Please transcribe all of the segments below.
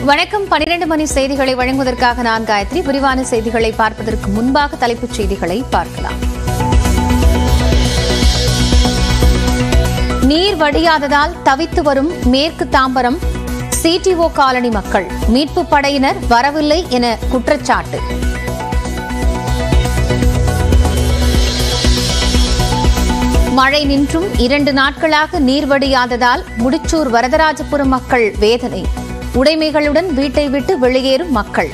வணக்கம் பனிரெண்டு மணி செய்திகளை வழங்குவதற்காக நான் காயத்ரி விரிவான செய்திகளை பார்ப்பதற்கு முன்பாக தலைப்புச் செய்திகளை பார்க்கலாம் நீர் வடியாததால் தவித்து வரும் மேற்கு தாம்பரம் சிடிஓ காலனி மக்கள் மீட்புப் படையினர் வரவில்லை என குற்றச்சாட்டு மழை நின்றும் இரண்டு நாட்களாக நீர் வடியாததால் முடிச்சூர் வரதராஜபுரம் மக்கள் வேதனை உடைமைகளுடன் வீட்டை விட்டு வெளியேறும் மக்கள்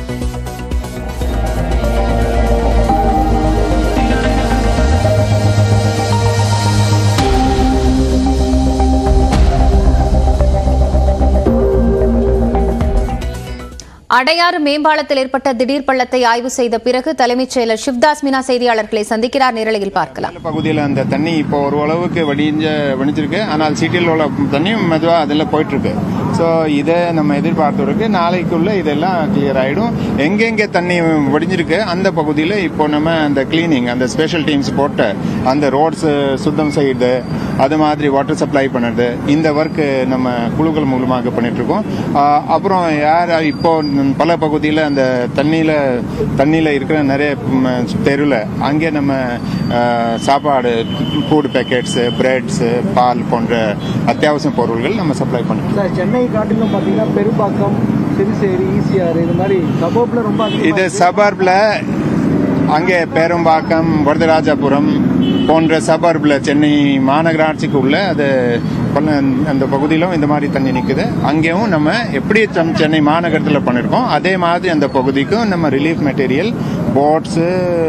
அடையாறு மேம்பாலத்தில் ஏற்பட்ட திடீர் பள்ளத்தை ஆய்வு செய்த பிறகு தலைமைச் செயலர் சிவ்தாஸ் மீனா செய்தியாளர்களை சந்திக்கிறார் நேரலையில் பார்க்கலாம் அந்த பகுதியில் அந்த தண்ணி இப்போ ஒரு அளவுக்கு வடிஞ்ச வடிஞ்சிருக்கு ஆனால் சிட்டியில் உள்ள தண்ணியும் மெதுவாக அதில் போயிட்டு இருக்கு ஸோ இதை நம்ம எதிர்பார்த்தவருக்கு நாளைக்குள்ள இதெல்லாம் கிளியர் ஆயிடும் எங்கெங்கே தண்ணி வடிஞ்சிருக்கு அந்த பகுதியில் இப்போ நம்ம அந்த கிளீனிங் அந்த ஸ்பெஷல் டீம்ஸ் போட்டு அந்த ரோட்ஸ் சுத்தம் செய்யுது அது மாதிரி வாட்டர் சப்ளை பண்ணுறது இந்த ஒர்க் நம்ம குழுக்கள் மூலமாக பண்ணிட்டு இருக்கோம் ஆஹ் அப்புறம் யார் இப்போ பல பகுதியில் அந்த தண்ணியில் தண்ணியில் இருக்கிற நிறைய தெருவில் அங்கே நம்ம ஆஹ், சாப்பாடு ஃபுட் பேக்கெட்ஸு பிரெட்ஸு பால் போன்ற அத்தியாவசிய பொருட்கள் நம்ம சப்ளை பண்ணிருக்கோம் சார் சென்னை காட்டிலும் பார்த்தீங்கன்னா பெரும்பாக்கம் சிறுசேரி ஈசிஆர் இது மாதிரி சபோப்ல ரொம்ப அதிகமா இது இருக்கு. சபர்பில் அங்கே பேரும்பாக்கம் வரதராஜபுரம் போன்ற சபர்பில் சென்னை மாநகராட்சிக்கு உள்ள அது பண்ண- அந்த பகுதியிலும் இந்த மாதிரி தண்ணி நிற்குது அங்கேயும் நம்ம எப்படி சென்- சென்னை மாநகரத்தில் பண்ணியிருக்கோம் அதே மாதிரி அந்த பகுதிக்கும் நம்ம ரிலீஃப் மெட்டீரியல் போட்ஸு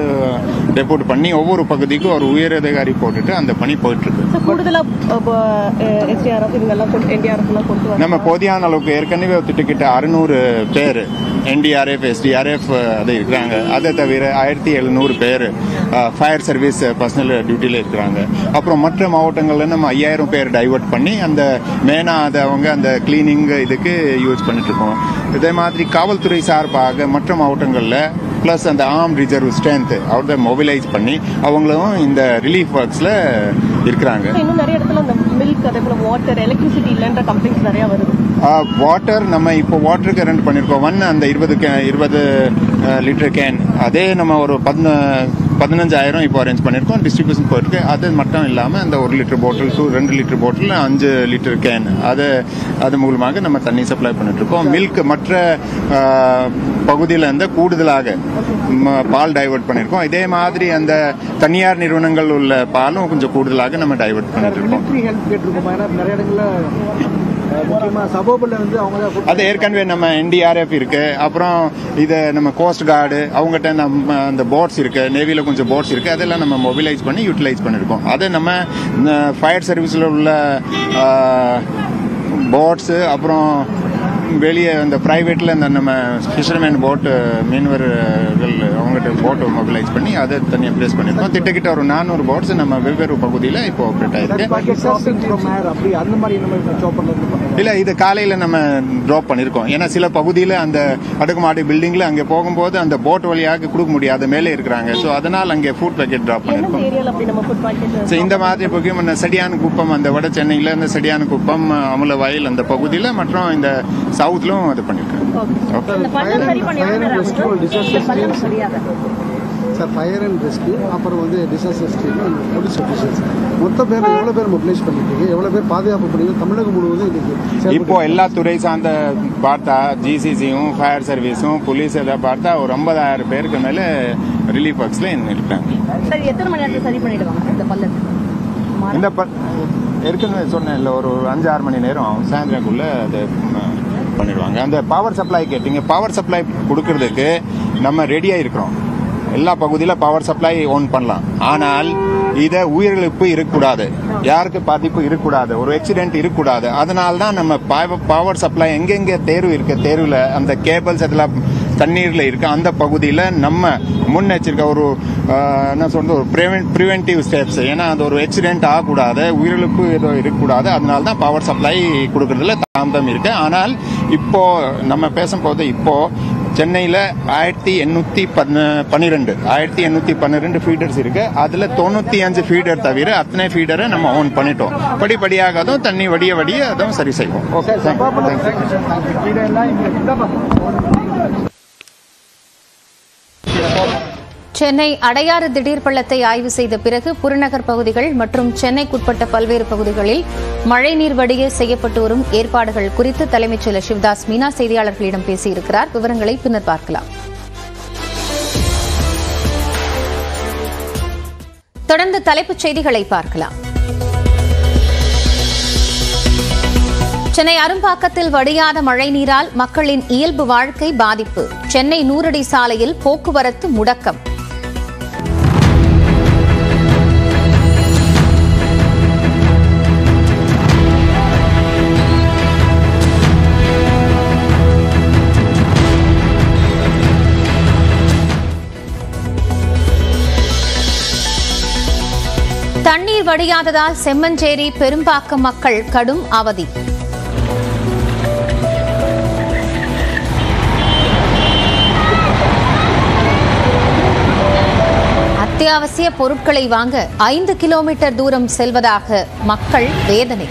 டெபோட் பண்ணி ஒவ்வொரு பகுதிக்கும் ஒரு உயர் அதிகாரி போட்டுட்டு அந்த பணி போயிட்டு இருக்கு சார் கூடுதலா எஸ்டிஆர்எஃப் இவங்கெல்லாம் கொண்டு என்டிஆர்எஃப் எல்லாம் கொண்டு வர நம்ம போதியான அளவுக்கு ஏற்கனவே திட்டுக்கிட்ட அறுநூறு பேர் என்டிஆர்எஃப் எஸ்டிஆர்எஃப் அது இருக்கிறாங்க அதை தவிர ஆயிரத்தி எழுநூறு பேர் ஃபயர் சர்வீஸ் பர்சனல் டியூட்டியில் இருக்கிறாங்க அப்புறம் மற்ற மாவட்டங்களில் நம்ம ஐயாயிரம் பேர் டைவர்ட் பண்ணி அந்த மெயினாக அதை அவங்க அந்த கிளீனிங் இதுக்கு யூஸ் பண்ணிட்டு இருக்கோம் இதே மாதிரி காவல்துறை சார்பாக மற்ற மாவட்டங்களில் ப்ளஸ் அந்த ஆர்ம் ரிசர்வ் ஸ்ட்ரென்த் அவர்த மொபிலைஸ் பண்ணி அவங்களும் இந்த ரிலீஃப் ஒர்க்ஸில் இருக்கிறாங்க இன்னும் நிறைய இடத்துல அந்த மில்க் அதே போல வாட்டர் எலக்ட்ரிசிட்டி இல்லைன்ற கம்ப்ளைண்ட்ஸ் நிறைய வருது வாட்டர் நம்ம இப்போ வாட்டர் கரண்ட் பண்ணியிருக்கோம் ஒன் அந்த இருபது கே இருபது லிட்டர் கேன் அதே நம்ம ஒரு பதின பதினஞ்சாயிரம் இப்போ அரேஞ்ச் பண்ணியிருக்கோம் டிஸ்ட்ரிபியூஷன் போயிருக்கு அது மட்டும் இல்லாமல் அந்த ஒரு லிட்டர் பாட்டில் டூ ரெண்டு லிட்டர் பாட்டில் அஞ்சு லிட்டர் கேன் அது அது மூலமாக நம்ம தண்ணி சப்ளை பண்ணிட்டு இருக்கோம் மில்க் மற்ற பகுதியில் இருந்து கூடுதலாக ம- பால் டைவர்ட் பண்ணியிருக்கோம் இதே மாதிரி அந்த தனியார் நிறுவனங்கள் உள்ள பாலும் கொஞ்சம் கூடுதலாக நம்ம டைவர்ட் சார் பண்ணிட்டு இருக்கோம் மிலிட்ரி ஹெல்ப் கேட்டிருக்கோம் ஏன்னா நிறைய இடங்கள்ல அஹ், முக்கியமா சபோபில் வந்து அவங்க தான் கூட்டு- அது ஏற்கனவே நம்ம என்டிஆர்எஃப் இருக்கு அப்புறம் இது நம்ம கோஸ்ட் கார்டு அவங்ககிட்ட நம்ம அந்த போட்ஸ் இருக்கு நேவியில் கொஞ்சம் போட்ஸ் இருக்கு அதெல்லாம் நம்ம மொபிலைஸ் பண்ணி யூட்டிலைஸ் பண்ணிருக்கோம் அது நம்ம ஃபயர் சர்வீஸில் உள்ள போட்ஸு அப்புறம் வெளியே அந்த ப்ரைவேட்டில் இந்த நம்ம ஃபிஷர்மேன் போட்டு மீனவர்கள் அவங்ககிட்ட போட்டை மொபிலைஸ் பண்ணி அதை தனியாக ப்ளேஸ் பண்ணியிருக்கோம் திட்டக்கிட்ட ஒரு நானூறு போட்ஸ் நம்ம வெவ்வேறு பகுதியில் இப்போ ஆப்ரேட் ஆயிருக்கு sir packet shopping from air அப்படி அந்த மாதிரி என்ன மாதிரி ஜாப் பண்ணுறது பண்ணுறாங்க இல்ல இது காலையில நம்ம டிராப் பண்ணிருக்கோம் ஏன்னா சில பகுதியில அந்த அடுக்குமாடி பில்டிங்ல அங்க போகும்போது அந்த போட் வழியாக கொடுக்க முடியாத மேலே இருக்கிறாங்க ஸோ அதனால் அங்கே ஃபுட் பேக்கெட் டிராப் எந்தெந்த பண்ணிருக்கோம் ஏரியால அப்படி நம்ம ஃபுட் பாக்கெட் ஸோ இந்த மாதிரி முக்கியம் சடியான குப்பம் அந்த வட சென்னையில இந்த சடியான குப்பம் அமுல வயல் அந்த பகுதியில் மற்றும் இந்த சவுத்லும் அது பண்ணிருக்கோம் ஓகே இந்த பள்ளம் சரி பண்ணி Fire and rescue, disaster பள்ளம் streams. சரியாக சார் ஃபயர் அண்ட் ரெஸ்க்யூ அப்புறம் வந்து டிசாஸ்டர் டீம் போலீஸ் ஆஃபீஸர்ஸ் மொத்த பேர் எவ்வளோ பேர் மொபிலைஸ் பண்ணிருக்கீங்க எவ்வளோ பேர் பாதுகாப்பு பணிகள் தமிழகம் முழுவதும் இன்னைக்கு இப்போ எல்லா துறை சார்ந்த பார்த்தா ஜிசிசியும் ஃபயர் சர்வீஸும் போலீஸ் இதை பார்த்தா ஒரு ஐம்பதாயிரம் பேருக்கு மேலே ரிலீஃப் ஒர்க்ஸில் இருக்காங்க சரி எத்தனை மணி நேரத்தில் சரி பண்ணிடுவாங்க இந்த பள்ளத்தை இந்த ப ஏற்கனவே சொன்னேன் இல்லை ஒரு ஒரு அஞ்சு ஆறு மணி நேரம் ஆகும் சாயந்தரக்குள்ள அது ம், பண்ணிடுவாங்க அந்த பவர் சப்ளை கேட்டீங்க பவர் சப்ளை கொடுக்கறதுக்கு நம்ம ரெடியாக இருக்கிறோம் எல்லா பகுதியில் பவர் சப்ளை ஆன் பண்ணலாம் ஆனால் இதை உயிரிழப்பு இருக்கக்கூடாது யாருக்கு பாதிப்பு இருக்கக்கூடாது ஒரு ஆக்சிடென்ட் இருக்கக்கூடாது அதனால தான் நம்ம பவர் சப்ளை எங்கெங்கே தேர்வு இருக்கு தேர்வில் அந்த கேபிள்ஸ் அதெல்லாம் தண்ணீரில் இருக்கு அந்த பகுதியில் நம்ம முன்னெச்சரிக்கை ஒரு ஆஹ், என்ன சொல்றது ஒரு ப்ரிவென்டிவ் ஸ்டெப்ஸ் ஏன்னா அது ஒரு ஆக்சிடென்ட் ஆகக்கூடாது உயிரிழப்பு ஏதோ இருக்கக்கூடாது அதனால தான் பவர் சப்ளை கொடுக்கறதுல தாமதம் இருக்கு ஆனால் இப்போ நம்ம பேசும்போது இப்போ சென்னையில் ஆயிரத்தி எண்ணூற்றி பன்னிரெண்டு ஆயிரத்தி எண்ணூற்றி பன்னிரெண்டு ஃபீடர்ஸ் இருக்கு அதில் தொண்ணூற்றி அஞ்சு ஃபீடர் தவிர அத்தனை ஃபீடரை நம்ம ஓன் பண்ணிட்டோம் படிப்படியாக அதுவும் தண்ணி வடிய வடிய அதுவும் சரி செய்வோம் ஓகே சென்னை அடையாறு திடீர் பள்ளத்தை ஆய்வு செய்த பிறகு புறநகர் பகுதிகள் மற்றும் சென்னைக்குட்பட்ட பல்வேறு பகுதிகளில் மழைநீர் வடிய செய்யப்பட்டு வரும் ஏற்பாடுகள் குறித்து தலைமைச் செயலர் சிவதாஸ் மீனா செய்தியாளர்களிடம் பேசியிருக்கிறார் விவரங்களை பின்னர் பார்க்கலாம் தொடர்ந்து தலைப்புச் செய்திகளை பார்க்கலாம் சென்னை அரும்பாக்கத்தில் வடியாத மழைநீரால் மக்களின் இயல்பு வாழ்க்கை பாதிப்பு சென்னை நூறடி சாலையில் போக்குவரத்து முடக்கம் தண்ணீர் வடியாததால் செம்மஞ்சேரி பெரும்பாக்கம் மக்கள் கடும் அவதி அத்தியாவசிய பொருட்களை வாங்க ஐந்து கிலோமீட்டர் தூரம் செல்வதாக மக்கள் வேதனை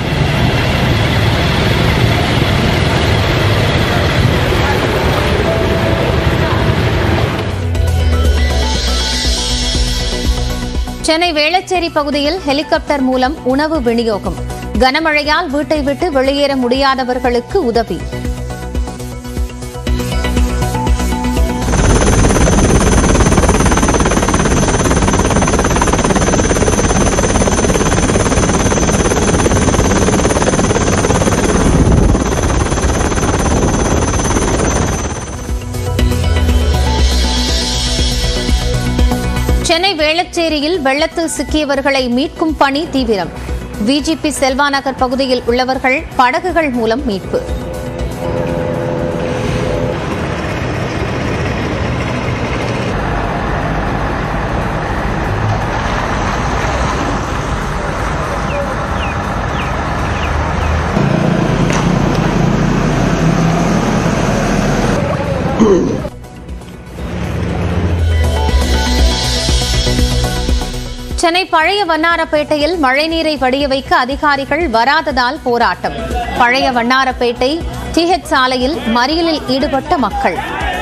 சென்னை வேளச்சேரி பகுதியில் ஹெலிகாப்டர் மூலம் உணவு விநியோகம் கனமழையால் வீட்டை விட்டு வெளியேற முடியாதவர்களுக்கு உதவி சென்னை வேளச்சேரியில் வெள்ளத்தில் சிக்கியவர்களை மீட்கும் பணி தீவிரம் விஜிபி செல்வா நகர் பகுதியில் உள்ளவர்கள் படகுகள் மூலம் மீட்பு சென்னை பழைய வண்ணாரப்பேட்டையில் மழைநீரை வடிய வைக்க அதிகாரிகள் வராததால் போராட்டம் பழைய வண்ணாரப்பேட்டை டிஹெச் சாலையில் மறியலில் ஈடுபட்ட மக்கள்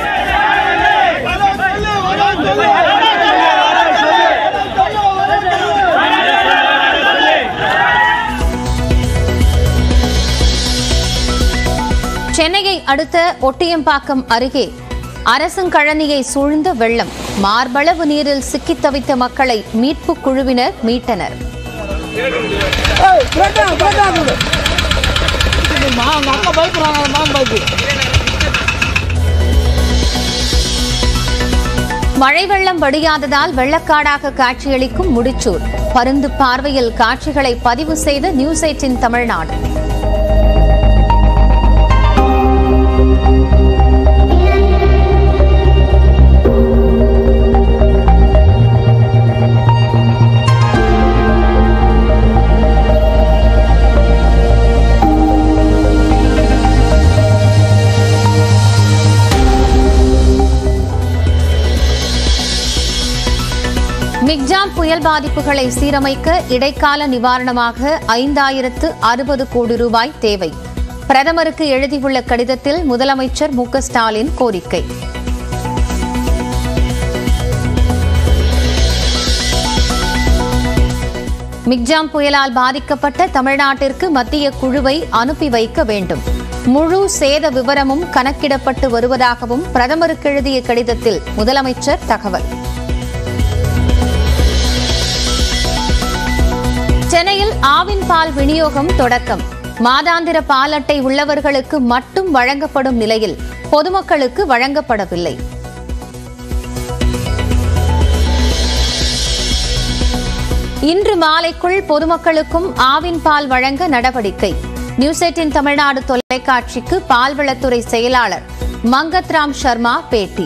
சென்னையை அடுத்த ஒட்டியம்பாக்கம் அருகே அரசங்கழனியை சூழ்ந்த வெள்ளம் மார்பளவு நீரில் சிக்கித் தவித்த மக்களை மீட்புக் குழுவினர் மீட்டனர் மழை வெள்ளம் வடியாததால் வெள்ளக்காடாக காட்சியளிக்கும் முடிச்சூர் பருந்து பார்வையில் காட்சிகளை பதிவு செய்த நியூஸ் எயிட்டின் தமிழ்நாடு மிக்ஜாம் புயல் பாதிப்புகளை சீரமைக்க இடைக்கால நிவாரணமாக ஐந்தாயிரத்து அறுபது கோடி ரூபாய் தேவை பிரதமருக்கு எழுதியுள்ள கடிதத்தில் முதலமைச்சர் மு க ஸ்டாலின் கோரிக்கை மிக்ஜாம் புயலால் பாதிக்கப்பட்ட தமிழ்நாட்டிற்கு மத்திய குழுவை அனுப்பி வைக்க வேண்டும் முழு சேத விவரமும் கணக்கிடப்பட்டு வருவதாகவும் பிரதமருக்கு எழுதிய கடிதத்தில் முதலமைச்சர் தகவல் சென்னையில் ஆவின் பால் விநியோகம் தொடக்கம் மாதாந்திர பால் அட்டை உள்ளவர்களுக்கு மட்டும் வழங்கப்படும் நிலையில் பொதுமக்களுக்கு வழங்கப்படவில்லை இன்று மாலைக்குள் பொதுமக்களுக்கும் ஆவின் பால் வழங்க நடவடிக்கை நியூஸ் எயிட்டின் தமிழ்நாடு தொலைக்காட்சிக்கு பால்வளத்துறை செயலாளர் மங்கத் ராம் சர்மா பேட்டி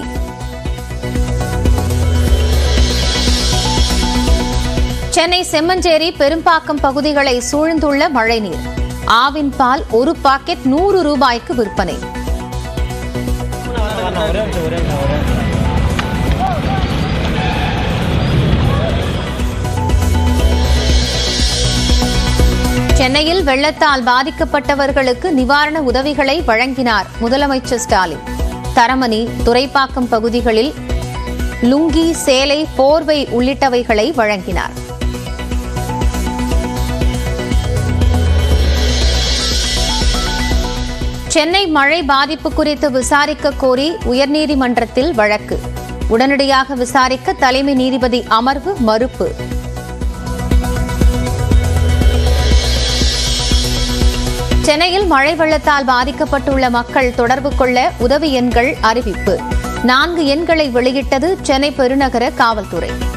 சென்னை செம்மஞ்சேரி பெரும்பாக்கம் பகுதிகளை சூழ்ந்துள்ள மழைநீர் ஆவின் பால் ஒரு பாக்கெட் நூறு ரூபாய்க்கு விற்பனை சென்னையில் வெள்ளத்தால் பாதிக்கப்பட்டவர்களுக்கு நிவாரண உதவிகளை வழங்கினார் முதலமைச்சர் ஸ்டாலின் தரமணி துரைப்பாக்கம் பகுதிகளில் லுங்கி சேலை போர்வை உள்ளிட்டவைகளை வழங்கினார் சென்னை மழை பாதிப்பு குறித்து விசாரிக்க கோரி உயர்நீதிமன்றத்தில் வழக்கு உடனடியாக விசாரிக்க தலைமை நீதிபதி அமர்வு மறுப்பு சென்னையில் மழை வெள்ளத்தால் பாதிக்கப்பட்டுள்ள மக்கள் தொடர்பு கொள்ள உதவி எண்கள் அறிவிப்பு நான்கு எண்களை வெளியிட்டது சென்னை பெருநகர காவல்துறை